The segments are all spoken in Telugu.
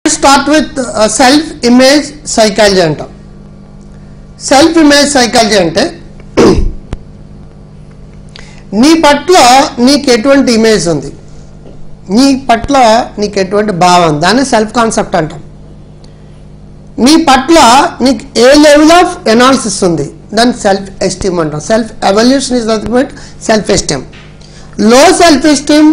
Start with self image psychology అంటాం సెల్ఫ్ ఇమేజ్ సైకాలజీ అంటే నీ పట్ల నీకు ఎటువంటి ఇమేజ్ ఉంది నీ పట్ల నీకు ఎటువంటి భావం ఉంది. దాన్ని సెల్ఫ్ కాన్సెప్ట్ అంటాం నీ పట్ల నీకు ఏ లెవెల్ ఆఫ్ ఎనాలిసిస్ ఉంది దాన్ని సెల్ఫ్ ఎస్టీమ్ అంటాం self evaluation is nothing self esteem low self esteem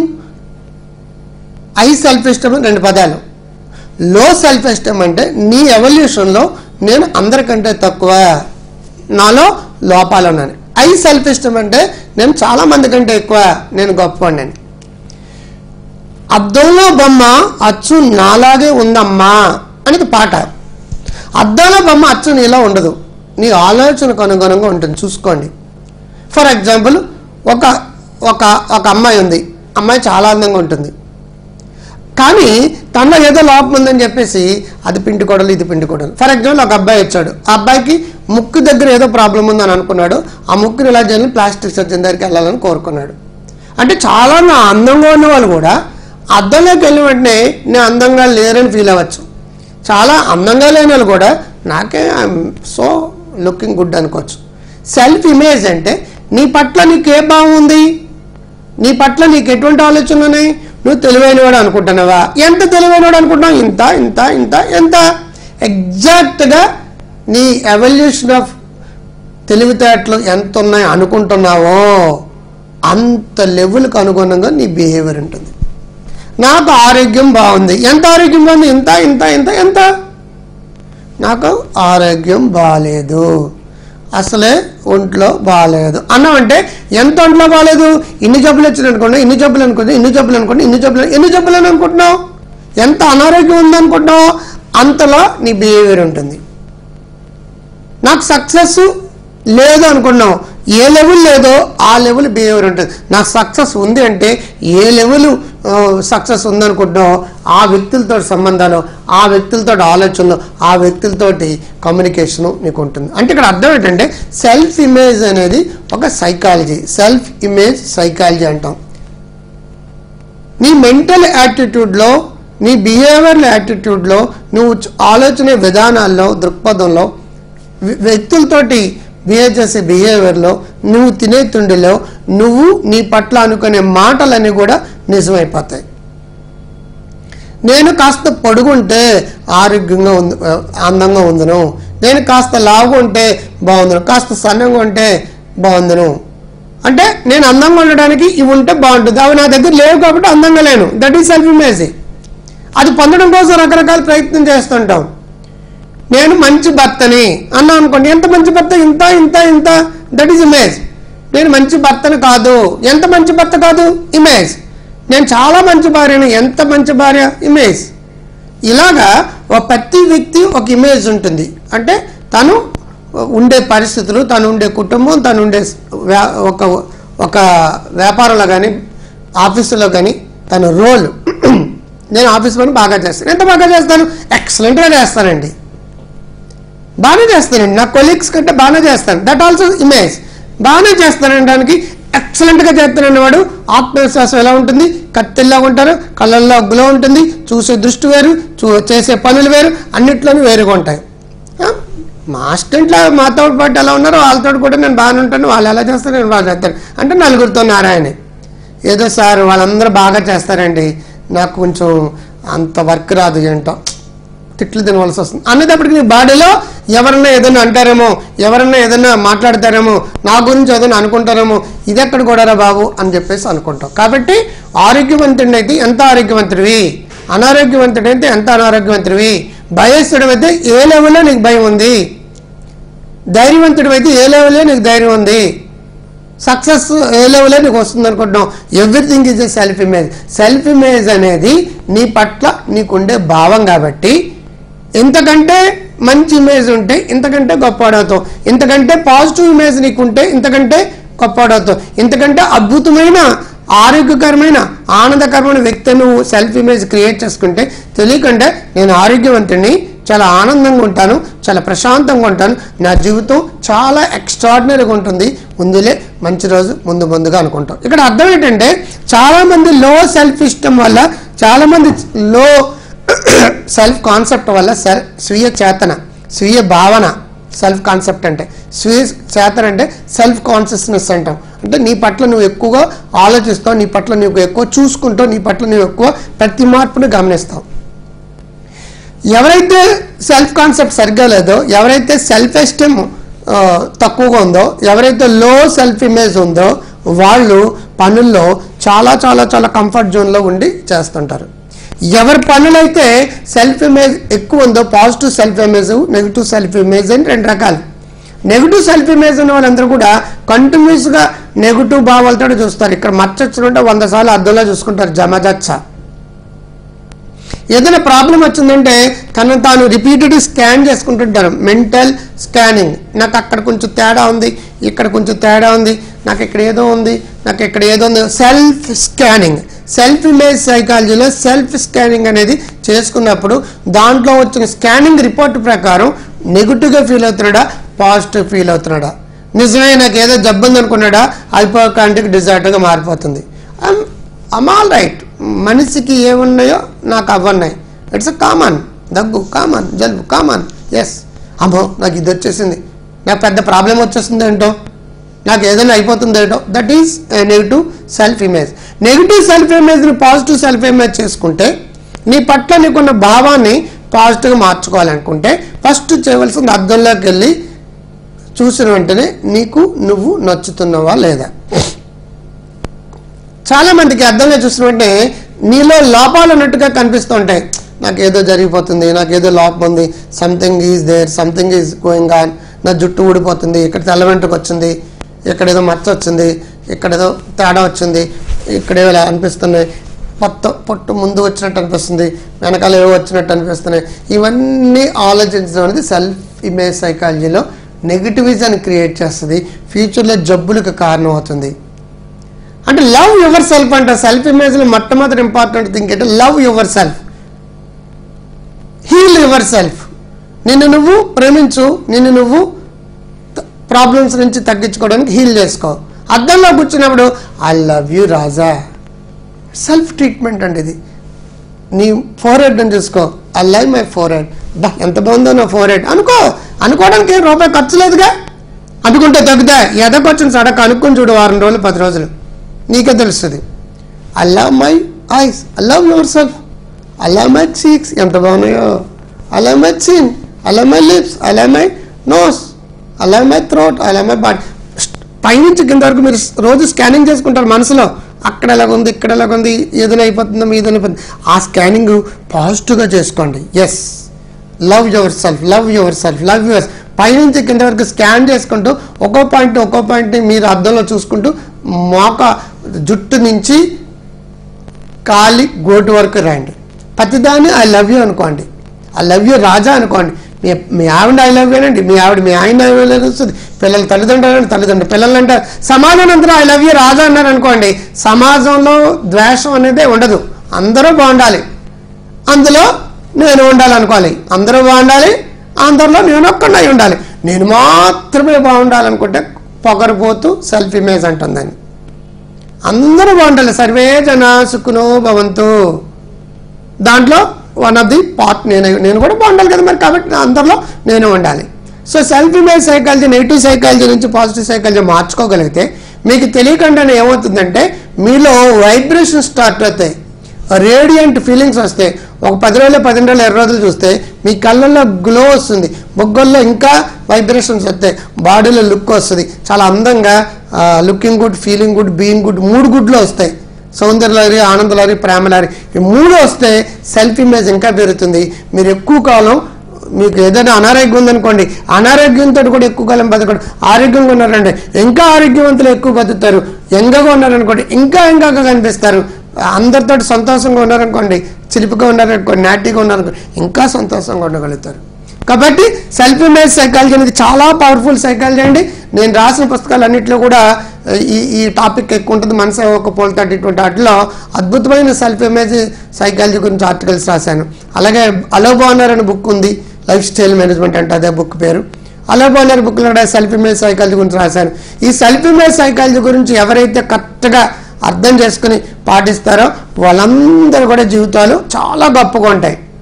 high self esteem రెండు పదాలు లో సెల్ఫ్ ఎస్టీమ్ అంటే నీ ఎవల్యూషన్లో నేను అందరికంటే తక్కువ నాలో లోపాలు ఉన్నాను ఐ సెల్ఫ్ ఎస్టీమ్ అంటే నేను చాలా మంది కంటే ఎక్కువ నేను గొప్పవాడిని అద్దంలో బొమ్మ అచ్చు నాలాగే ఉందమ్మా అనేది పాట అద్దంలో బొమ్మ అచ్చు నీలా ఉండదు నీ ఆలోచనకు అనుగుణంగా ఉంటుంది చూసుకోండి ఫర్ ఎగ్జాంపుల్ ఒక ఒక ఒక అమ్మాయి ఉంది అమ్మాయి చాలా అందంగా ఉంటుంది కానీ తనలో ఏదో లోపం ఉందని చెప్పేసి అది పిండి కొడలు ఇది పిండి కొడలు ఫర్ ఎగ్జాంపుల్ ఒక అబ్బాయి వచ్చాడు ఆ అబ్బాయికి ముక్కు దగ్గర ఏదో ప్రాబ్లం ఉందని అనుకున్నాడు ఆ ముక్కుని ఇలా చేయాలని ప్లాస్టిక్ సర్జన్ దగ్గరికి వెళ్ళాలని కోరుకున్నాడు అంటే చాలా నా అందంగా ఉన్న వాళ్ళు కూడా అద్దంలోకి వెళ్ళిన వెంటనే నేను అందంగా లేరని ఫీల్ అవ్వచ్చు చాలా అందంగా లేని వాళ్ళు కూడా నాకే సో లుకింగ్ గుడ్ అనుకోవచ్చు సెల్ఫ్ ఇమేజ్ అంటే నీ పట్ల నీకు ఏ భావం ఉంది నీ పట్ల నీకు ఎటువంటి ఆలోచనలు ఉన్నాయి నువ్వు తెలివైనవాడు అనుకుంటున్నావా ఎంత తెలివైనవాడు అనుకుంటున్నావు ఇంత ఇంత ఇంత ఎంత ఎగ్జాక్ట్గా నీ ఎవల్యూషన్ ఆఫ్ తెలివితేటలు ఎంత ఉన్నాయి అనుకుంటున్నావో అంత లెవెల్కి అనుగుణంగా నీ బిహేవియర్ ఉంటుంది నాకు ఆరోగ్యం బాగుంది ఎంత ఆరోగ్యం బాగుంది ఇంత ఇంత ఇంత ఎంత నాకు ఆరోగ్యం బాగాలేదు అసలే ఒంట్లో బాగాలేదు అన్నామంటే ఎంత ఒంట్లో బాగాలేదు ఇన్ని జబ్బులు వచ్చినాయి అనుకోండి ఇన్ని జబ్బులు అనుకోండి ఇన్ని జబ్బులు అనుకోండి ఇన్ని జబ్బులు ఎన్ని జబ్బులు అని అనుకుంటున్నావు ఎంత అనారోగ్యం ఉందనుకుంటున్నావు అంతలో నీ బిహేవియర్ ఉంటుంది నాకు సక్సెస్ లేదు అనుకున్నావు ఏ లెవెల్ లేదో ఆ లెవెల్ బిహేవియర్ ఉంటుంది నాకు సక్సెస్ ఉంది అంటే ఏ లెవెల్ సక్సెస్ ఉందనుకుంటున్నావు ఆ వ్యక్తులతో సంబంధాలు ఆ వ్యక్తులతో ఆలోచనలు ఆ వ్యక్తులతోటి కమ్యూనికేషను నీకు ఉంటుంది అంటే ఇక్కడ అర్థం ఏంటంటే సెల్ఫ్ ఇమేజ్ అనేది ఒక సైకాలజీ సెల్ఫ్ ఇమేజ్ సైకాలజీ అంటాం నీ మెంటల్ యాటిట్యూడ్లో నీ బిహేవియర్ యాటిట్యూడ్లో నువ్వు చ- ఆలోచన విధానాల్లో దృక్పథంలో వ్య- వ్యక్తులతోటి బిహేవ్ చేసే బిహేవియర్లో నువ్వు తినే తిండిలో నువ్వు నీ పట్ల అనుకునే మాటలన్నీ కూడా నిజమైపోతాయి నేను కాస్త పొడుగుంటే ఆరోగ్యంగా ఉంది అందంగా ఉందను నేను కాస్త లావుగా ఉంటే బాగుందను కాస్త సన్నగా ఉంటే బాగుందను అంటే నేను అందంగా ఉండడానికి ఇవి ఉంటే బాగుంటుంది అవి నా దగ్గర లేవు కాబట్టి అందంగా లేను దట్ ఈస్ సెల్ఫ్ ఇమేజ్ అది పొందడం కోసం రకరకాల ప్రయత్నం చేస్తుంటాం నేను మంచి భర్తని అన్నా అనుకోండి ఎంత మంచి భర్త ఇంత ఇంత ఇంత దట్ ఈస్ ఇమేజ్ నేను మంచి భర్తని కాదు ఎంత మంచి భర్త కాదు ఇమేజ్ నేను చాలా మంచి భార్యని ఎంత మంచి భార్య ఇమేజ్ ఇలాగా ఒక ప్రతి వ్యక్తి ఒక ఇమేజ్ ఉంటుంది అంటే తను ఉండే పరిస్థితులు తను ఉండే కుటుంబం తను ఉండే వ్యా- ఒక ఒక వ్యాపారంలో కానీ ఆఫీసులో కానీ తన రోల్ నేను ఆఫీస్ పని బాగా చేస్తాను ఎంత బాగా చేస్తాను ఎక్సలెంట్గా చేస్తానండి బాగానే చేస్తానండి నా కొలీగ్స్ కంటే బాగానే చేస్తాను దట్ ఆల్సో ఇమేజ్ బాగానే చేస్తానడానికి ఎక్సలెంట్గా చేస్తానని వాడు ఆత్మవిశ్వాసం ఎలా ఉంటుంది కత్తిల్లా ఉంటారు కళ్ళల్లో గ్లో ఉంటుంది చూసే దృష్టి వేరు చూ చేసే పనులు వేరు అన్నిట్లోనూ వేరుగా ఉంటాయి ఆ, మా అసిస్టెంట్లో మాతో పాటు ఎలా ఉన్నారో వాళ్ళతో కూడా నేను బాగానే ఉంటాను వాళ్ళు ఎలా చేస్తారు నేను బాగా చేస్తాను అంటే నలుగురితో నారాయణే ఏదో సార్ వాళ్ళందరూ బాగా చేస్తారండి నాకు కొంచెం అంత వర్క్ రాదు ఏంటో తిట్లు తినవలసి వస్తుంది అన్నదప్పటికి నీ బాడీలో ఎవరన్నా ఏదైనా అంటారేమో ఎవరన్నా ఏదైనా మాట్లాడతారేమో నా గురించి ఏదైనా అనుకుంటారేమో ఇది ఎక్కడ కూడారా బాబు అని చెప్పేసి అనుకుంటాం కాబట్టి ఆరోగ్యవంతుడైతే ఎంత ఆరోగ్యవంతుడివి అనారోగ్యవంతుడైతే ఎంత అనారోగ్యవంతుడివి భయస్తుడు అయితే ఏ లెవెల్లో నీకు భయం ఉంది ధైర్యవంతుడు అయితే ఏ లెవెల్లో నీకు ధైర్యం ఉంది సక్సెస్ ఏ లెవెల్లో నీకు వస్తుంది అనుకుంటున్నాం everything is a self image self image అనేది నీ పట్ల నీకుండే భావం కాబట్టి ఇంతకంటే మంచి ఇమేజ్ ఉంటే ఇంతకంటే గొప్పవాడవుతావు ఇంతకంటే పాజిటివ్ ఇమేజ్ నీకుంటే ఇంతకంటే గొప్పవాడవుతావు ఇంతకంటే అద్భుతమైన ఆరోగ్యకరమైన ఆనందకరమైన వ్యక్తి నువ్వు సెల్ఫ్ ఇమేజ్ క్రియేట్ చేసుకుంటే తెలియకుండా నేను ఆరోగ్యవంతుడిని చాలా ఆనందంగా ఉంటాను చాలా ప్రశాంతంగా ఉంటాను నా జీవితం చాలా ఎక్స్ట్రాడినరీగా ఉంటుంది ముందులే మంచి రోజు ముందు ముందుగా అనుకుంటాం ఇక్కడ అర్థం ఏంటంటే చాలామంది లో సెల్ఫ్ ఇష్టం వల్ల చాలామంది లో సెల్ఫ్ కాన్సెప్ట్ వల్ల సెల్ స్వీయ చేతన స్వీయ భావన సెల్ఫ్ కాన్సెప్ట్ అంటే స్వీయ చేతన అంటే సెల్ఫ్ కాన్షియస్నెస్ అంటాం అంటే నీ పట్ల నువ్వు ఎక్కువగా ఆలోచిస్తావు నీ పట్ల నువ్వు ఎక్కువ చూసుకుంటావు నీ పట్ల నువ్వు ఎక్కువ ప్రతి మార్పును గమనిస్తావు ఎవరైతే సెల్ఫ్ కాన్సెప్ట్ సరిగ్గా లేదో ఎవరైతే సెల్ఫ్ ఎస్టీమ్ తక్కువగా ఉందో ఎవరైతే లో సెల్ఫ్ ఇమేజ్ ఉందో వాళ్ళు పనుల్లో చాలా చాలా చాలా కంఫర్ట్ జోన్లో ఉండి చేస్తుంటారు ఎవరి పనులైతే సెల్ఫ్ ఇమేజ్ ఎక్కువ ఉందో positive self image negative self image అని రెండు రకాలు నెగిటివ్ సెల్ఫ్ ఇమేజ్ ఉన్న వాళ్ళందరూ కూడా కంటిన్యూస్గా నెగిటివ్ భావాలతో చూస్తారు ఇక్కడ మచ్చ వచ్చినట్టు వంద సార్లు అద్దంలో చూసుకుంటారు జమజచ్చ ఏదైనా ప్రాబ్లం వచ్చిందంటే తను తాను రిపీటెడ్ స్కాన్ చేసుకుంటుంటారు మెంటల్ స్కానింగ్ నాకు అక్కడ కొంచెం తేడా ఉంది ఇక్కడ కొంచెం తేడా ఉంది నాకు ఇక్కడ ఏదో ఉంది నాకు ఇక్కడ ఏదో ఉంది సెల్ఫ్ స్కానింగ్ సెల్ఫ్ ఇమేజ్ సైకాలజీలో సెల్ఫ్ స్కానింగ్ అనేది చేసుకున్నప్పుడు దాంట్లో వచ్చిన స్కానింగ్ రిపోర్ట్ ప్రకారం నెగిటివ్గా ఫీల్ అవుతున్నాడా పాజిటివ్ ఫీల్ అవుతున్నాడా నిజమే నాకు ఏదో జబ్బు ఉంది అనుకున్నాడా హైపోకాంటిక్ డిజార్టర్గా మారిపోతుంది అమాల్ రైట్ మనిషికి ఏమున్నాయో నాకు అవన్నాయి ఇట్స్ కామన్ దగ్గు కామన్ జలుబు కామన్ ఎస్ అమ్మో నాకు ఇది వచ్చేసింది నాకు పెద్ద ప్రాబ్లం వచ్చేసింది ఏంటో నాకు ఏదైనా అయిపోతుంది ఏంటో that is negative self image negative self ఇమేజ్ని పాజిటివ్ సెల్ఫ్ ఇమేజ్ చేసుకుంటే నీ పట్ల నీకున్న భావాన్ని పాజిటివ్గా మార్చుకోవాలనుకుంటే ఫస్ట్ చేయవలసింది అద్దంలోకి వెళ్ళి చూసిన వెంటనే నీకు నువ్వు నచ్చుతున్నావా లేదా చాలా మందికి అర్థంగా చూసిన వెంటనే నీలో లోపాలు ఉన్నట్టుగా కనిపిస్తూ ఉంటాయి నాకు ఏదో జరిగిపోతుంది నాకు ఏదో లోపం ఉంది something is there something is going on నా జుట్టు ఊడిపోతుంది ఇక్కడ తెల్ల వెంట్రుక వచ్చింది ఇక్కడ ఏదో మచ్చ వచ్చింది ఇక్కడ ఏదో తేడా వచ్చింది ఇక్కడ ఏదో ఇలా అనిపిస్తున్నాయి పొట్ట పొట్టు ముందు వచ్చినట్టు అనిపిస్తుంది వెనకాల ఏవో వచ్చినట్టు అనిపిస్తున్నాయి ఇవన్నీ ఆలోచించడం అనేది సెల్ఫ్ ఇమేజ్ సైకాలజీలో నెగిటివిజం క్రియేట్ చేస్తుంది ఫ్యూచర్లో జబ్బులకు కారణం అవుతుంది అంటే లవ్ యువర్ సెల్ఫ్ అంటే సెల్ఫ్ ఇమేజ్లో మొట్టమొదటి ఇంపార్టెంట్ థింగ్ అంటే love yourself heal yourself నిన్ను నువ్వు ప్రేమించు నిన్ను నువ్వు ప్రాబ్లమ్స్ నుంచి తగ్గించుకోవడానికి హీల్ చేసుకో అద్దంలో కూర్చున్నప్పుడు I love you Raja self treatment అండి ఇది నీ ఫోర్ హెడ్ అని చూసుకో I love my forehead బా ఎంత బాగుందో నా ఫోర్ హెడ్ అనుకో అనుకోవడానికి ఏం రూపాయి ఖర్చు లేదుగా అనుకుంటే తగ్గుతా ఎదకొచ్చిన సడక అనుకుని చూడు వారం రోజులు పది రోజులు నీకే తెలుస్తుంది I love my eyes I love yourself I love my cheeks ఎంత బాగున్నాయో I love my chin I love my lips I love my nose I love my throat I love my body పైనుంచి కింద వరకు మీరు రోజు స్కానింగ్ చేసుకుంటారు మనసులో అక్కడ ఎలాగుంది ఇక్కడ ఎలాగుంది ఏదైనా అయిపోతుందో మీదైనా అయిపోతుంది ఆ స్కానింగ్ పాజిటివ్గా చేసుకోండి yes love yourself love yourself love your పైనుంచి కింద వరకు స్కాన్ చేసుకుంటూ ఒక్కో పాయింట్ ఒక్కో పాయింట్ని మీరు అద్దంలో చూసుకుంటూ మోక జుట్టు నుంచి కాలి గోటు వరకు రండి ప్రతిదాన్ని ఐ లవ్ యూ అనుకోండి ఐ లవ్ యూ రాజా అనుకోండి మీ మీ ఆవిడ ఐ లవ్ యూ అనండి మీ ఆవిడ మీ ఆయన ఐ లవ్ యూ వస్తుంది పిల్లల తల్లిదండ్రులు అంటే తల్లిదండ్రులు పిల్లలు అంటారు సమాజం అందరూ ఐ లవ్ యూ రాజా అన్నారు అనుకోండి సమాజంలో ద్వేషం అనేది ఉండదు అందరూ బాగుండాలి అందులో నేను ఉండాలనుకోవాలి అందరూ బాగుండాలి అందరిలో నేను ఒక్కడై ఉండాలి నేను మాత్రమే బాగుండాలనుకుంటే పొగరపోతూ సెల్ఫ్ ఇమేజ్ అంటుందని అందరూ బాగుండాలి సర్వే జన సుఖనో భవంతు దాంట్లో వన్ ఆఫ్ ది పార్ట్ నేను నేను కూడా బాగుండాలి కదా మరి కాబట్టి అందరిలో నేను ఉండాలి so self image psychology negative psychology నుంచి పాజిటివ్ సైకాలజీ మార్చుకోగలిగితే మీకు తెలియకుండానే ఏమవుతుందంటే మీలో వైబ్రేషన్ స్టార్ట్ అవుతాయి రేడియంట్ ఫీలింగ్స్ వస్తాయి ఒక పది రోజులు పదిహేను రోజులు ఇరవై రోజులు చూస్తే మీ కళ్ళల్లో గ్లో వస్తుంది బొగ్గల్లో ఇంకా వైబ్రేషన్స్ వస్తాయి బాడీలో లుక్ వస్తుంది చాలా అందంగా looking good feeling good being good మూడు గుడ్లు వస్తాయి సౌందర్యలహరి ఆనందలహరి ప్రేమలహరి ఈ మూడు వస్తే సెల్ఫ్ ఇమేజ్ ఇంకా పెరుగుతుంది మీరు ఎక్కువ కాలం మీకు ఏదైనా అనారోగ్యం ఉందనుకోండి అనారోగ్యంతో కూడా ఎక్కువ కాలం బతకడం ఆరోగ్యంగా ఉన్నారండి ఇంకా ఆరోగ్యవంతులు ఎక్కువ బతుకుతారు యంగగా ఉన్నారనుకోండి ఇంకా యంగగా కనిపిస్తారు అందరితో సంతోషంగా ఉన్నారనుకోండి చిలిపిగా ఉన్నారనుకోండి నాటిగా ఉన్నారనుకోండి ఇంకా సంతోషంగా ఉండగలుగుతారు కాబట్టి సెల్ఫ్ ఇమేజ్ సైకాలజీ అనేది చాలా పవర్ఫుల్ సైకాలజీ అండి నేను రాసిన పుస్తకాలు అన్నింటిలో కూడా ఈ ఈ టాపిక్ ఎక్కువ ఉంటుంది మనసు ఒక పోల్తాడు ఇటువంటి వాటిలో అద్భుతమైన సెల్ఫ్ ఇమేజ్ సైకాలజీ గురించి ఆర్టికల్స్ రాశాను అలాగే అలోబానర్ అనే బుక్ ఉంది లైఫ్ స్టైల్ మేనేజ్మెంట్ అంటే అదే బుక్ పేరు అలోబానర్ బుక్లో కూడా సెల్ఫ్ ఇమేజ్ సైకాలజీ గురించి రాశాను ఈ సెల్ఫ్ ఇమేజ్ సైకాలజీ గురించి ఎవరైతే కరెక్ట్గా అర్థం చేసుకుని పాటిస్తారో వాళ్ళందరూ కూడా జీవితాలు చాలా గొప్పగా ఉంటాయి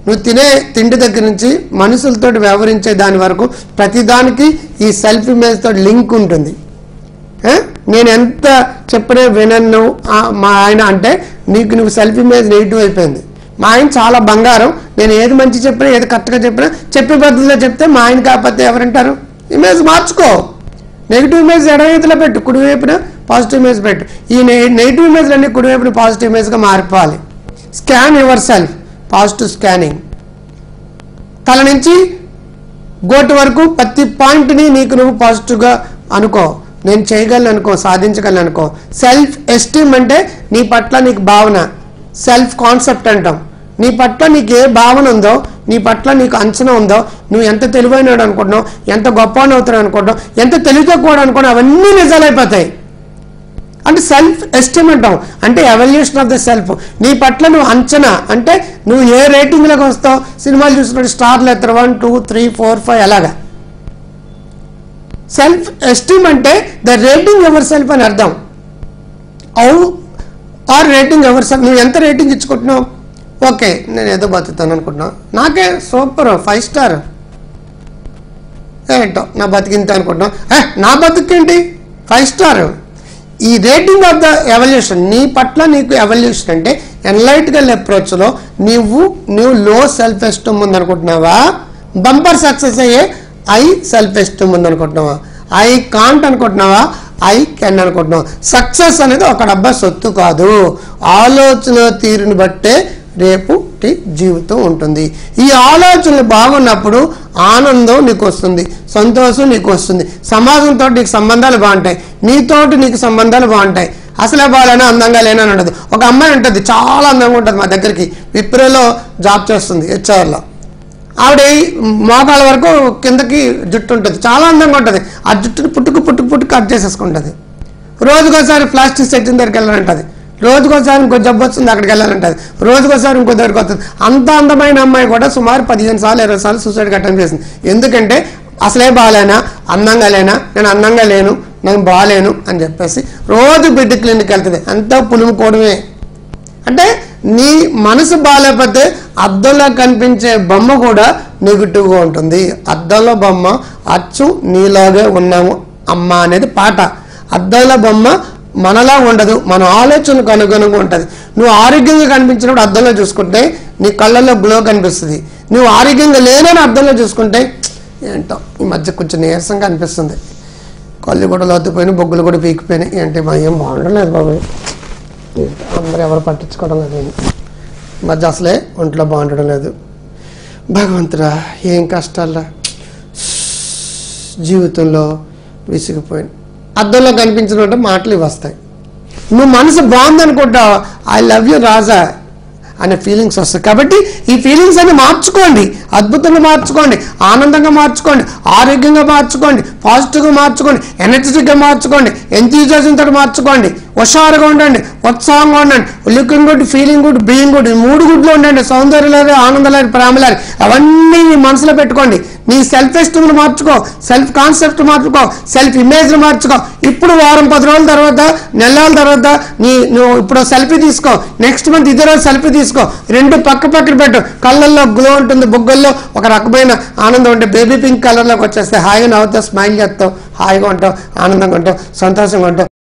నువ్వు తినే తిండి దగ్గర నుంచి మనుషులతో వ్యవహరించే దాని వరకు ప్రతిదానికి ఈ సెల్ఫ్ ఇమేజ్ తోటి లింక్ ఉంటుంది ఏ? నేను ఎంత చెప్పినా వినను ఆ, మా ఆయన అంటే నీకు నువ్వు సెల్ఫ్ ఇమేజ్ నెగిటివ్ అయిపోయింది మా ఆయన చాలా బంగారం నేను ఏది మంచి చెప్పినా ఏది కరెక్ట్గా చెప్పినా చెప్పే పద్ధతిలో చెప్తే మా ఆయన కాకపోతే ఎవరంటారు ఇమేజ్ మార్చుకో నెగిటివ్ ఇమేజ్ ఎడవైపులో పెట్టు కుడివైపున పాజిటివ్ ఇమేజ్ పెట్టు ఈ నెగిటివ్ ఇమేజ్లన్నీ కుడివైపున పాజిటివ్ ఇమేజ్గా మారిపోవాలి scan yourself positive scanning తల నుంచి గోటు వరకు ప్రతి పాయింట్ని నీకు నువ్వు పాజిటివ్గా అనుకో నేను చేయగలను అనుకో సాధించగలను అనుకో సెల్ఫ్ ఎస్టీమ్ అంటే నీ పట్ల నీకు భావన సెల్ఫ్ కాన్సెప్ట్ అంటాం నీ పట్ల నీకు ఏ భావన ఉందో నీ పట్ల నీకు అంచనా ఉందో నువ్వు ఎంత తెలివైనడు అనుకుంటున్నావు ఎంత గొప్ప అవుతాడు అనుకుంటున్నావు ఎంత తెలివి తక్కువ అనుకుంటున్నావు అవన్నీ నిజాలైపోతాయి అంటే సెల్ఫ్ ఎస్టిమ్ అంటాం అంటే ఎవల్యూషన్ ఆఫ్ ద సెల్ఫ్ నీ పట్ల నువ్వు అంచనా అంటే నువ్వు ఏ రేటింగ్లోకి వస్తావు సినిమాలు చూసినట్టు స్టార్లు ఎత్తారు one two three four five అలాగా సెల్ఫ్ ఎస్టిమ్ అంటే ద రేటింగ్ ఎవర్ సెల్ఫ్ అని అర్థం how are rating of your self నువ్వు ఎంత రేటింగ్ ఇచ్చుకుంటున్నావు ఓకే నేను ఏదో బతుకుతాను అనుకుంటున్నావు నాకే సూపర్ ఫైవ్ స్టార్ ఏంటో నా బతికింత అనుకుంటున్నాం ఏ నా బతుకేంటి ఫైవ్ స్టార్ ఈ రేటింగ్ ఆఫ్ ద ఎవల్యూషన్ నీ పట్ల నీకు ఎవల్యూషన్ అంటే ఎన్లైట్గల్ అప్రోచ్లో నువ్వు నువ్వు లో సెల్ఫ్ ఎస్టమ్ ఉందనుకుంటున్నావా బంపర్ సక్సెస్ అయ్యే ఐ సెల్ఫ్ ఎస్టమ్ ఉందనుకుంటున్నావా ఐ కాంట్ అనుకుంటున్నావా ఐ కెన్ అనుకుంటున్నావు సక్సెస్ అనేది ఒక డబ్బా సొత్తు కాదు ఆలోచన తీరుని బట్టే రేపు టి జీవితం ఉంటుంది ఈ ఆలోచనలు బాగున్నప్పుడు ఆనందం నీకు వస్తుంది సంతోషం నీకు వస్తుంది సమాజంతో నీకు సంబంధాలు బాగుంటాయి నీతోటి నీకు సంబంధాలు బాగుంటాయి అసలే బాగాలేనా అందంగా లేనా అని ఉండదు ఒక అమ్మాయి ఉంటుంది చాలా అందంగా ఉంటుంది మా దగ్గరికి విప్రోలో జాబ్ చేస్తుంది హెచ్ఆర్లో ఆవిడ మోకాళ్ళ వరకు కిందకి జుట్టు ఉంటుంది చాలా అందంగా ఉంటుంది ఆ జుట్టుని పుట్టుకు పుట్టుకు పుట్టుకు కట్ చేసేసుకుంటుంది రోజుకోసారి ప్లాస్టిక్ సెక్షన్ దగ్గరికి వెళ్ళాలంటది రోజుకోసారి ఇంకో జబ్బు వస్తుంది అక్కడికి వెళ్ళాలంటది రోజుకోసారి ఇంకో దగ్గరికి వస్తుంది అంత అందమైన అమ్మాయి కూడా సుమారు పదిహేను సార్లు ఇరవై సార్లు సూసైడ్ అటెంప్ట్ చేసింది ఎందుకంటే అసలే బాగాలేనా అందంగా లేనా నేను అందంగా లేను నేను బాగాలేను అని చెప్పేసి రోజు బిడ్డ క్లినిక్ వెళ్తుంది అంతా పులుముకోవడమే అంటే నీ మనసు బాగాలేకపోతే అద్దంలో కనిపించే బొమ్మ కూడా నెగిటివ్గా ఉంటుంది అద్దంలో బొమ్మ అచ్చు నీలాగే ఉన్నాము అమ్మ అనేది పాట అద్దంలో బొమ్మ మనలా ఉండదు మన ఆలోచనకు అనుగుణంగా ఉంటుంది నువ్వు ఆరోగ్యంగా కనిపించినప్పుడు అద్దంలో చూసుకుంటే నీ కళ్ళల్లో గ్లో కనిపిస్తుంది నువ్వు ఆరోగ్యంగా లేనని అద్దంలో చూసుకుంటే ఏంటో ఈ మధ్య కొంచెం నీరసంగా అనిపిస్తుంది కళ్ళు కూడా లోతుపోయినాయి బొగ్గులు కూడా పీకిపోయినాయి ఏంటి మా ఏం బాగుండలేదు బాబు అందరూ ఎవరు పట్టించుకోవడం లేదు ఈ మధ్య అసలే ఒంట్లో బాగుండడం లేదు భగవంతుడా ఏం కష్టాలరా జీవితంలో విసిగిపోయింది అద్దంలో కనిపించినట్టు మాటలు ఇవి వస్తాయి నువ్వు మనసు బాగుందనుకుంటావు ఐ లవ్ యూ రాజా అనే ఫీలింగ్స్ వస్తాయి కాబట్టి ఈ ఫీలింగ్స్ అన్ని మార్చుకోండి అద్భుతంగా మార్చుకోండి ఆనందంగా మార్చుకోండి ఆరోగ్యంగా మార్చుకోండి పాజిటివ్గా మార్చుకోండి ఎనర్జెటిక్గా మార్చుకోండి ఎంతూజియాజంతో మార్చుకోండి హుషారుగా ఉండండి ఉత్సాహంగా ఉండండి looking good feeling good being good ఈ మూడు గుడ్లు ఉండండి సౌందర్యలేదు ఆనందలేదు ప్రేమలేదు అవన్నీ నీ మనసులో పెట్టుకోండి నీ సెల్ఫ్ ఎస్టీమ్ని మార్చుకో సెల్ఫ్ కాన్సెప్ట్ మార్చుకో సెల్ఫ్ ఇమేజ్ని మార్చుకో ఇప్పుడు వారం పది రోజుల తర్వాత నెలల తర్వాత నీ నువ్వు ఇప్పుడు సెల్ఫీ తీసుకో నెక్స్ట్ మంత్ ఇదే రోజు సెల్ఫీ తీసుకో రెండు పక్క పక్కన పెట్టు కళ్ళల్లో గ్లో ఉంటుంది బొగ్గల్లో ఒక రకమైన ఆనందం ఉంటే బేబీ పింక్ కలర్లోకి వచ్చేస్తే హాయిగా నవ్వుతావు స్మైల్ చేస్తావు హాయిగా ఉంటావు ఆనందంగా ఉంటావు సంతోషంగా ఉంటావు